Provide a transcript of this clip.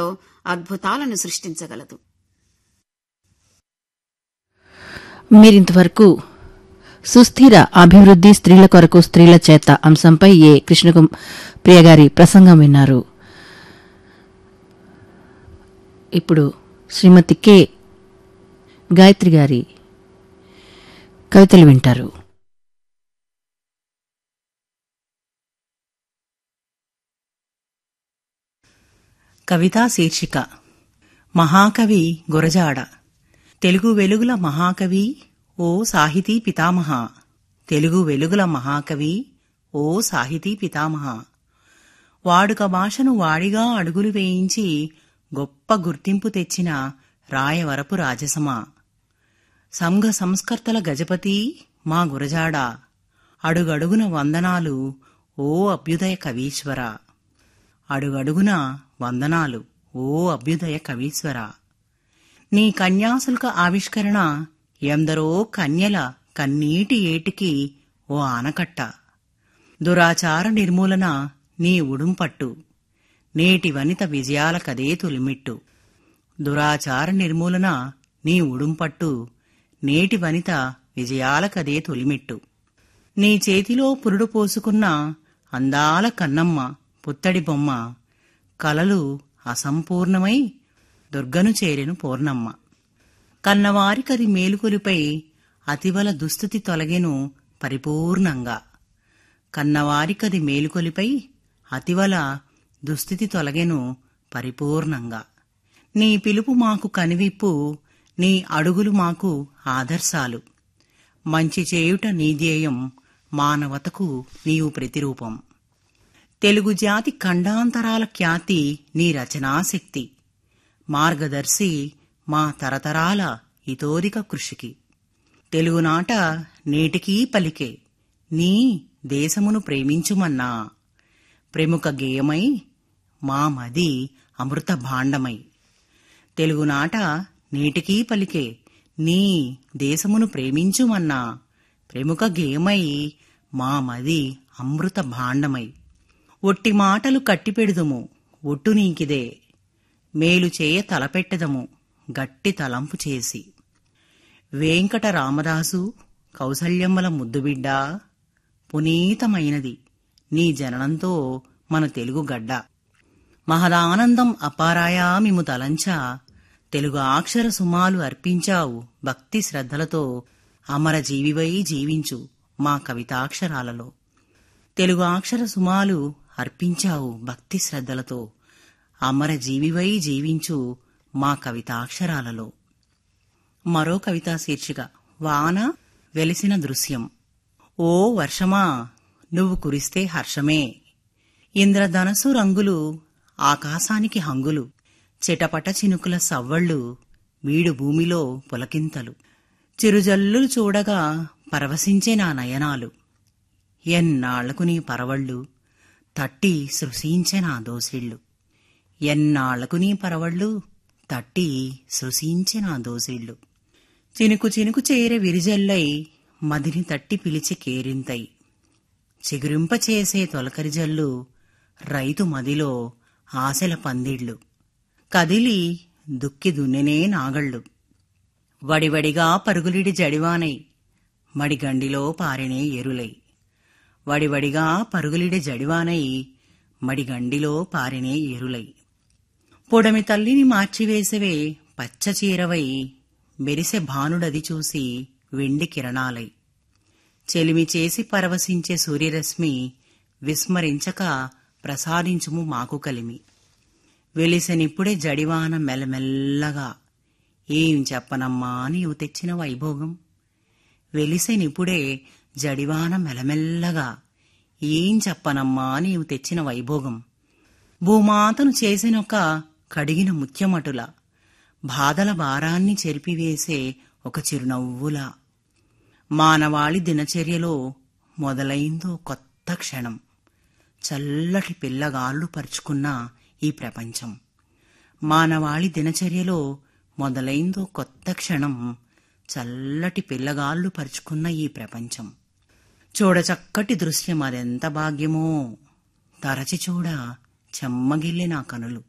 అద్భుతాలను సృష్టించగలదు మీరింతవరకు సుస్థిర అభివృద్ది స్త్రీల కొరకు స్త్రీల చేత అంశంపై ఏ కృష్ణకు ప్రియగారి ప్రసంగం విన్నారు ఇప్పుడు శ్రీమతి కె గాయత్రి గారి కవితలు వింటారు కవితా శీర్షిక మహాకవి గురజాడ తెలుగు వెలుగుల మహాకవి ఓ సాహితీ పితామహ తెలుగు వెలుగుల మహాకవి ఓ సాహితీ పితామహ వాడుక భాషను వాడిగా అడుగులు వేయించి గొప్ప గుర్తింపు తెచ్చిన రాయవరపు రాజసమా సంఘ సంస్కర్తల గజపతి మా గురజాడ అడుగడుగున వందనాలు ఓ అభ్యుదయ కవీశ్వర అడుగడుగున వందనాలు ఓ అభ్యుదయ కవీశ్వర నీ కన్యాశుల్క ఆవిష్కరణ ఎందరో కన్యల కన్నీటి ఏటికి ఓ ఆనకట్ట దురాచార నిర్మూలన నీ ఉడుంపట్టు నేటి వనిత విజయాల కదే తొలిమిట్టు దురాచార నిర్మూలన నీ ఉడుంపట్టు నేటి వనిత విజయాల కదే తొలిమిట్టు నీ చేతిలో పురుడు పోసుకున్న అందాల కన్నమ్మ పుత్తడి బొమ్మ కలలు అసంపూర్ణమై దుర్గను చేరెను పూర్ణమ్మ కన్నవారికది మేలుకొలిపై అతివల దుస్థితి తొలగెను పరిపూర్ణంగా కన్నవారికది మేలుకొలిపై అతివల దుస్థితి తొలగెను పరిపూర్ణంగా నీ పిలుపు మాకు కనివిప్పు నీ అడుగులు మాకు ఆదర్శాలు మంచి చేయుట నీ ధ్యేయం మానవతకు నీవు ప్రతిరూపం తెలుగు జాతి ఖండాంతరాల ఖ్యాతి నీ రచనాశక్తి మార్గదర్శి మా తరతరాల ఇతోదిక కృషికి తెలుగునాట నేటికీ పలికే నీ దేశమును ప్రేమించుమన్నా ప్రముఖ గేయమై మా మది అమృత భాండమై తెలుగునాట నేటికీ పలికే నీ దేశమును ప్రేమించుమన్నా ప్రముఖ గేయమై మా మది అమృత భాండమై ఒట్టి మాటలు కట్టిపెడుదుము ఒట్టు నీకిదే మేలు చేయ తలపెట్టెదము గట్టి తలంపు చేసి వెంకట రామదాసు కౌసల్యమ్మల ముద్దుబిడ్డ పునీతమైనది నీ జననంతో మన తెలుగు గడ్డ మహదానందం అపారాయా మిము తలంచా తెలుగు అక్షర సుమాలు అర్పించావు భక్తి శ్రద్ధలతో అమర జీవివై జీవించు మా కవితాక్షరాలలో తెలుగు అక్షర సుమాలు అర్పించావు భక్తి శ్రద్ధలతో అమర జీవివై జీవించు మా కవితాక్షరాలలో మరో కవితా శీర్షిక వాన వెలిసిన దృశ్యం ఓ వర్షమా నువ్వు కురిస్తే హర్షమే ఇంద్రధనసు రంగులు ఆకాశానికి హంగులు చిటపట చినుకుల సవ్వళ్ళు వీడు భూమిలో పులకింతలు చిరుజల్లులు చూడగా పరవశించే నా నయనాలు ఎన్నాళ్లకు నీ పరవళ్ళు తట్టి సృశించే నా దోసిళ్ళు ఎన్నాళ్లకు నీ పరవళ్ళు తట్టి సృశించే నా దోసిళ్ళు చినుకు చినుకు చేరే విరిజల్లై మదిని తట్టి పిలిచి కేరింతై చిగురింప చేసే తొలకరి జల్లు రైతు మదిలో ఆశల పందిళ్ళు కదిలి దుక్కి దున్నెనే నాగళ్ళు వడివడిగా పరుగులిడి జడివానై మడిగండిలో పారినే ఎరులై వడివడిగా పరుగులిడి జడివానై మడిగండిలో పారినే ఎరులై పొడమి తల్లిని మార్చివేసవే పచ్చ చీరవై మెరిసె భానుడది చూసి వెండి కిరణాలై చెలిమి చేసి పరవశించే సూర్యరశ్మి విస్మరించక ప్రసాదించుము మాకు కలిమి వెలిసనిప్పుడే జడివాన మెల్లమెల్లగా ఏం చెప్పనమ్మా నీవు తెచ్చిన వైభోగం వెలిసెనిప్పుడే జడివాన మెల్లమెల్లగా ఏం చెప్పనమ్మా నీవు తెచ్చిన వైభోగం భూమాతను చేసినొక కడిగిన ముత్యమటుల బాధల భారాన్ని చెరిపివేసే ఒక చిరునవ్వులా మానవాళి దినచర్యలో మొదలైందో కొత్త క్షణం చల్లటి పిల్లగాళ్ళు పరుచుకున్న ఈ ప్రపంచం మానవాళి దినచర్యలో మొదలైందో కొత్త క్షణం చల్లటి పిల్లగాళ్ళు పరుచుకున్న ఈ ప్రపంచం చూడచక్కటి దృశ్యం అదెంత భాగ్యమో తరచి చూడ చెమ్మగిల్లే నా కనులు